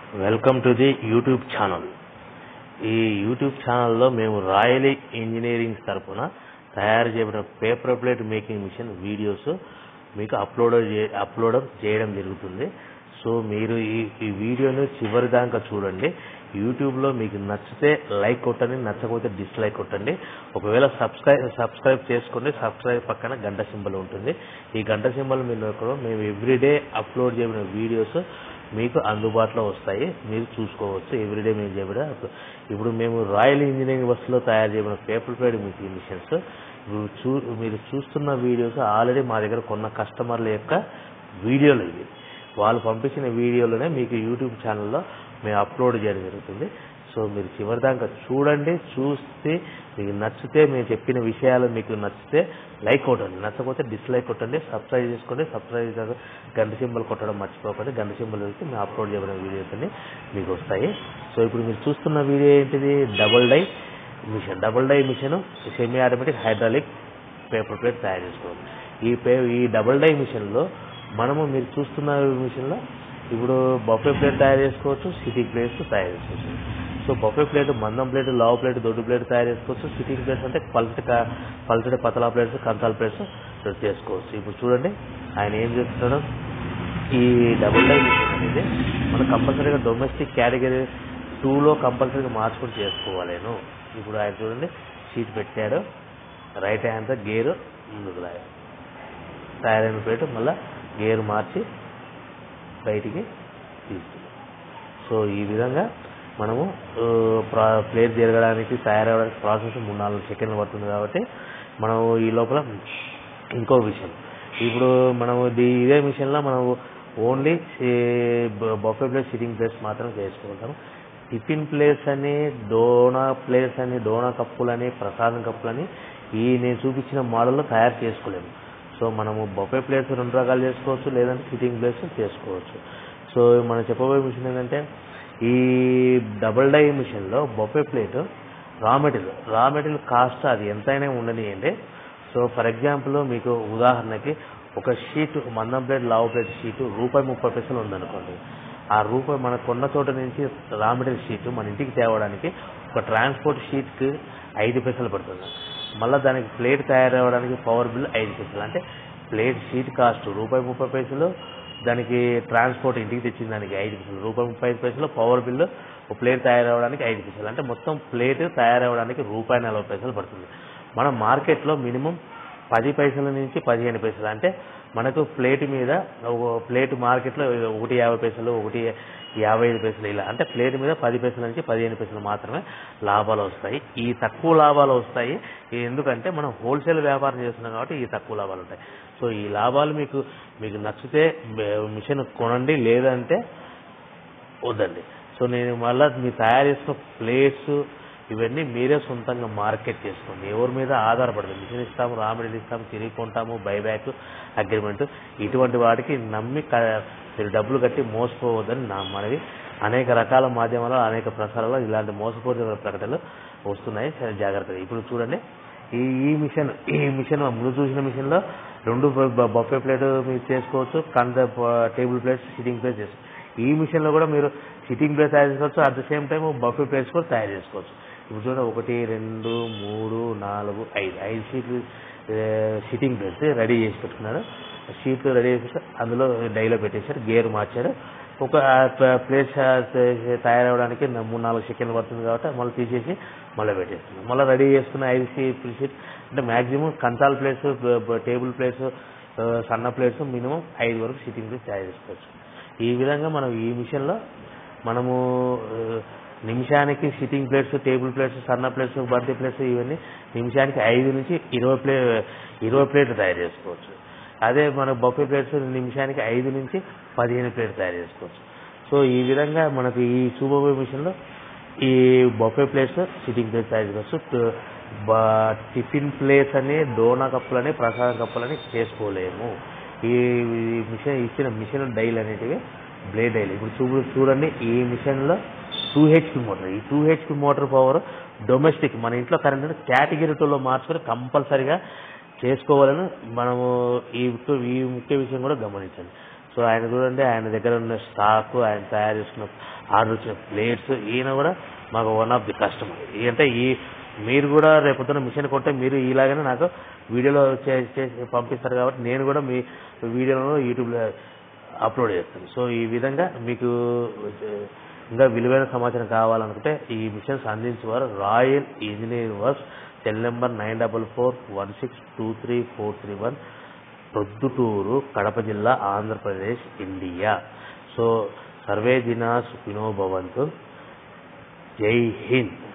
welcome to the YouTube channel ఈ YouTube ఛానల్లో మేము రాయలీ ఇంజనీరింగ్ తరపున తయారు చేయబడిన paper plate making machine videos మీకు అప్లోడ్ చే- అప్లోడ్ చేయడం జరుగుతుంది సో మీరు ఈ ఈ వీడియోని చివరి దాకా చూడండి యూట్యూబ్లో మీకు నచ్చితే లైక్ కొట్టండి నచ్చకపోతే డిస్లైక్ కొట్టండి ఒకవేళ సబ్స్క్రైబ్ సబ్స్క్రైబ్ చేసుకోండి సబ్స్క్రైబ్ పక్కన గంట సింబల్ ఉంటుంది ఈ గంట సింబల్ మీరు నొక్కడం మేము ఎవ్రీడే అప్లోడ్ చేయబడిన వీడియోస్ మీకు అందుబాటులో వస్తాయి మీరు చూసుకోవచ్చు ఎవ్రీడే మేము చేయబడే ఇప్పుడు మేము రాయల్ ఇంజనీరింగ్ బస్సులో తయారు చేయబడిన పేపర్ ప్లేట్ మీకు మిషన్స్ ఇప్పుడు చూ మీరు చూస్తున్న వీడియోస్ ఆల్రెడీ మా దగ్గర కొన్న కస్టమర్ల యొక్క వీడియోలు ఇవి వాళ్ళు పంపించిన వీడియోలోనే మీకు యూట్యూబ్ ఛానల్లో మేము అప్లోడ్ చేయడం జరుగుతుంది సో మీరు చివరి దాకా చూడండి చూస్తే మీకు నచ్చితే మేము చెప్పిన విషయాలు మీకు నచ్చితే లైక్ కొట్టండి నచ్చకపోతే డిస్లైక్ కొట్టండి సబ్స్క్రైబ్ చేసుకోండి సబ్స్క్రైబ్ చేశాక గంట సింబల్ కొట్టడం మర్చిపోకండి గంట సింబల్ వేస్తే మేము అప్లోడ్ చేయబడిన వీడియోస్ అన్ని మీకు వస్తాయి సో ఇప్పుడు మీరు చూస్తున్న వీడియో ఏంటిది double die machine double die machine semi automatic hydraulic paper plate తయారు చేసుకోవాలి ఈ పే ఈ డబుల్ డై మిషన్లో మనము మీరు చూస్తున్న మిషన్లో ఇప్పుడు బఫే ప్లేట్ తయారు చేసుకోవచ్చు సిట్టింగ్ ప్లేట్స్ తయారు చేసుకోవచ్చు సో బఫే ప్లేట్ మందం ప్లేట్ లావ్ ప్లేట్ దొడ్డు ప్లేట్ తయారు చేసుకోవచ్చు సిట్టింగ్ ప్లేట్స్ అంటే పల్చటి క- పల్చటి పతలా ప్లేట్స్ కంచాల ప్లేట్స్ చేసుకోవచ్చు ఇప్పుడు చూడండి ఆయన ఏం చేస్తున్నాడు ఈ డబుల్ డై మిషన్ అనేది మనం కంపల్సరీగా డొమెస్టిక్ కేటగిరీ టూలో కంపల్సరీగా మార్చుకొని చేసుకోవాలేను ఇప్పుడు ఆయన చూడండి షీట్ పెట్టాడు రైట్ హ్యాండ్తో గేరు ముందుకు లాగాడు తయారైన ప్లేట్ మళ్ళీ గేర్ మార్చి బయటికి తీస్తుంది సో ఈ విధంగా మనము ఆ, ప్రా- ప్లేట్ జరగడానికి తయారవడానికి ప్రాసెస్ మూడు నాలుగు సెకండ్లు పడుతుంది కాబట్టి మనం ఈ లోపల ఇంకో విషయం ఇప్పుడు మనము దీ- ఇదే మిషన్లో మనం only buffet plates sitting plates మాత్రం చేసుకుంటాం టిఫిన్ ప్లేస్ అని డోనా ప్లేస్ అని డోనా కప్పులని ప్రసాదం కప్పులని ఈ నేను చూపించిన మోడల్లో తయారు చేసుకోలేము సో మనము బొఫే ప్లేట్స్ రెండు రకాలు చేసుకోవచ్చు లేదంటే సిట్టింగ్ ప్లేస్ చేసుకోవచ్చు సో మనం చెప్పబోయే మిషన్ ఏంటంటే ఈ డబుల్ డై మిషన్లో buffet plate raw material raw material cost అది ఎంతైనా ఉండనియండి సో ఫర్ ఎగ్జాంపుల్ మీకు ఉదాహరణకి ఒక షీట్ మందం ప్లేట్ లావు ప్లేట్ షీటు రూపాయి ముప్పై పైసలు ఉందనుకోండి ఆ రూపాయి మన కొన్న చోట నుంచి రా మెటీరియల్ షీట్ మన ఇంటికి తేవడానికి ఒక ట్రాన్స్పోర్ట్ షీట్కి ఐదు పైసలు పడుతుంది మళ్ళీ దానికి ప్లేట్ తయారవడానికి పవర్ బిల్ ఐదు పైసలు అంటే ప్లేట్ షీట్ కాస్ట్ రూపాయి ముప్పై పైసలు దానికి ట్రాన్స్పోర్ట్ ఇంటికి తెచ్చిన దానికి ఐదు పైసలు రూపాయి ముప్పై ఐదు పైసలు పవర్ బిల్లు ఒక ప్లేట్ తయారవడానికి ఐదు పైసలు అంటే మొత్తం ప్లేట్ తయారవడానికి రూపాయి నలభై పైసలు పడుతుంది మన మార్కెట్లో మినిమం పది పైసల నుంచి పదిహేను పైసలు అంటే మనకు ప్లేట్ మీద ఒక ప్లేట్ మార్కెట్లో ఒకటి యాభై పైసలు ఒకటి యాభై ఐదు పైసలు ఇలా అంటే ప్లేట్ మీద పది పైసల నుంచి పదిహేను పైసలు మాత్రమే లాభాలు వస్తాయి ఈ తక్కువ లాభాలు వస్తాయి ఈ ఎందుకంటే మనం హోల్సేల్ వ్యాపారం చేస్తున్నాం కాబట్టి ఈ తక్కువ లాభాలు ఉంటాయి సో ఈ లాభాలు మీకు మీకు నచ్చితే మిషన్ కొనండి లేదంటే వద్దండి సో నేను మళ్ళీ మీరు తయారు చేసిన ప్లేట్స్ ఇవన్నీ మీరే సొంతంగా మార్కెట్ చేసుకోండి ఎవరి మీద ఆధారపడదు మిషన్ ఇస్తాము రా మెటీరియల్ ఇస్తాము తిరిగి కొంటాము బైబ్యాక్ అగ్రిమెంట్ ఇటువంటి వాటికి నమ్మి క- మీరు డబ్బులు కట్టి మోసపోవద్దని నా మనవి అనేక రకాల మాధ్యమాల్లో అనేక ప్రసారాల్లో ఇలాంటి మోసపూరిత ప్రకటనలు వస్తున్నాయి సరే జాగ్రత్తగా ఇప్పుడు చూడండి ఈ ఈ మిషన్ ఈ మిషన్ ముందు చూసిన మిషన్లో రెండు బఫే ప్లేట్ మీరు చేసుకోవచ్చు కంద టేబుల్ ప్లేట్స్ సిట్టింగ్ ప్లేట్స్ చేసుకోవచ్చు ఈ మిషన్లో కూడా మీరు సిట్టింగ్ ప్లేస్ తయారు చేసుకోవచ్చు at the same time buffet plates కూడా తయారు చేసుకోవచ్చు ఇప్పుడు చూడండి ఒకటి రెండు మూడు నాలుగు ఐదు ఐదు షీట్లు సిట్టింగ్ ప్లేట్స్ రెడీ చేసి పెట్టుకున్నాడు షీట్లు రెడీ చేసి అందులో డైలో పెట్టేశారు గేర్ మార్చారు ఒక ప్లేస్ తయారవడానికి నా- మూడు నాలుగు సెకండ్లు పడుతుంది కాబట్టి మళ్ళీ తీసేసి మళ్ళీ పెట్టేస్తున్నాం మళ్ళీ రెడీ చేసుకున్న ఐదు షీట్ షీట్ అంటే మాక్సిమం కంచాల ప్లేట్స్ టేబుల్ ప్లేట్స్ సన్న ప్లేట్స్ మినిమం ఐదు వరకు సిట్టింగ్ ప్లేస్ తయారు చేసుకోవచ్చు ఈ విధంగా మనం ఈ మిషన్లో మనము ఆ, నిమిషానికి సిట్టింగ్ ప్లేట్స్ టేబుల్ ప్లేట్స్ సన్న ప్లేట్స్ బంతి ప్లేట్స్ ఇవన్నీ నిమిషానికి ఐదు నుంచి ఇరవై ప్లే ఇరవై ప్లేట్లు తయారు చేసుకోవచ్చు అదే మన బఫే ప్లేట్స్ నిమిషానికి ఐదు నుంచి పదిహేను ప్లేట్లు తయారు చేసుకోవచ్చు సో ఈ విధంగా మనకు ఈ సూపర్ మిషన్లో ఈ బఫే ప్లేట్స్ సిట్టింగ్ ప్లేట్స్ తయారు చేసుకోవచ్చు బ- టిఫిన్ ప్లేట్స్ అని డోనా కప్పులని ప్రసాదం కప్పులని చేసుకోలేము ఈ ఈ మిషన్ ఇచ్చిన మిషన్ డైల్ అనేటివి బ్లేడ్ డైల్ ఇప్పుడు చూ చూడండి ఈ మిషన్లో టూ హెచ్పి మోటార్ ఈ two HP motor power domestic మన ఇంట్లో కరెంట్ కేటగిరీ టూలో మార్చుకొని కంపల్సరిగా చేసుకోవాలని మనము ఈ ముఖ్య- ఈ ముఖ్య విషయం కూడా గమనించండి సో ఆయన చూడండి ఆయన దగ్గర ఉన్న స్టాక్ ఆయన తయారు చేసుకున్న ఆర్డర్ వచ్చిన ప్లేట్స్ ఈయన కూడా మాకు వన్ ఆఫ్ ది కస్టమర్ అంటే ఈ మీరు కూడా రేపొద్దున మిషన్ కొంటే మీరు ఇలాగనే నాకు వీడియోలో చే- చేసి పంపిస్తారు కాబట్టి నేను కూడా మీ వీడియోలో యూట్యూబ్లో అప్లోడ్ చేస్తాను సో ఈ విధంగా మీకు ఇంకా విలువైన సమాచారం కావాలనుకుంటే ఈ మిషన్స్ అందించేవారు Royal Engineering Works cell number nine double four one six two three four three one Proddatur Kadapa జిల్లా ఆంధ్రప్రదేశ్ ఇండియా సో సర్వే దినా సుఖినో భవంతు జై హింద్